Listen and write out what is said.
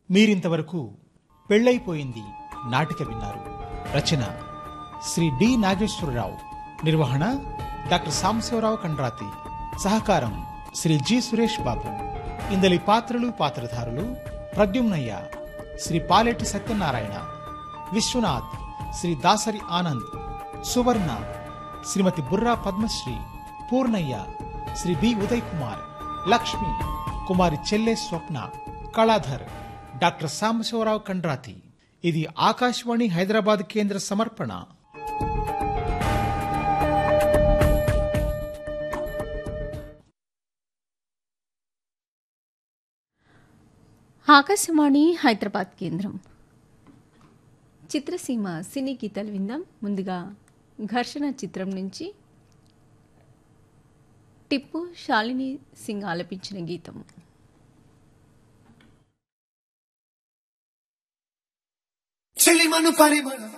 మీరింతవరకు పెళ్ళైపోయింది నాటిక విన్నారు రచన శ్రీ డి నాగేశ్వరరావు నిర్వహణ డాక్టర్ సాంబశివరావు కండ్రాతి సహకారం శ్రీ జి సురేష్ బాబు ఇందలి పాత్రలు పాత్రధారులు ప్రద్యుమ్నయ్య శ్రీ పాలెటి సత్యనారాయణ విశ్వనాథ్ శ్రీ దాసరి ఆనంద్ సువర్ణ శ్రీమతి బుర్రా పద్మశ్రీ పూర్ణయ్య శ్రీ బి ఉదయ్ కుమార్ లక్ష్మి కుమారి చెల్లె స్వప్న కళాధర్ డాక్టర్ సాంబశివరావు కండ్రాతి ఇది ఆకాశవాణి హైదరాబాద్ కేంద్ర సమర్పణ ఆకాశవాణి హైదరాబాద్ కేంద్రం చిత్రసీమ సినీ గీతాలు విందాం ముందుగా ఘర్షణ చిత్రం నుంచి టిప్పు శాలిని సింగ్ ఆలపించిన గీతం చెలిమను పరిమళం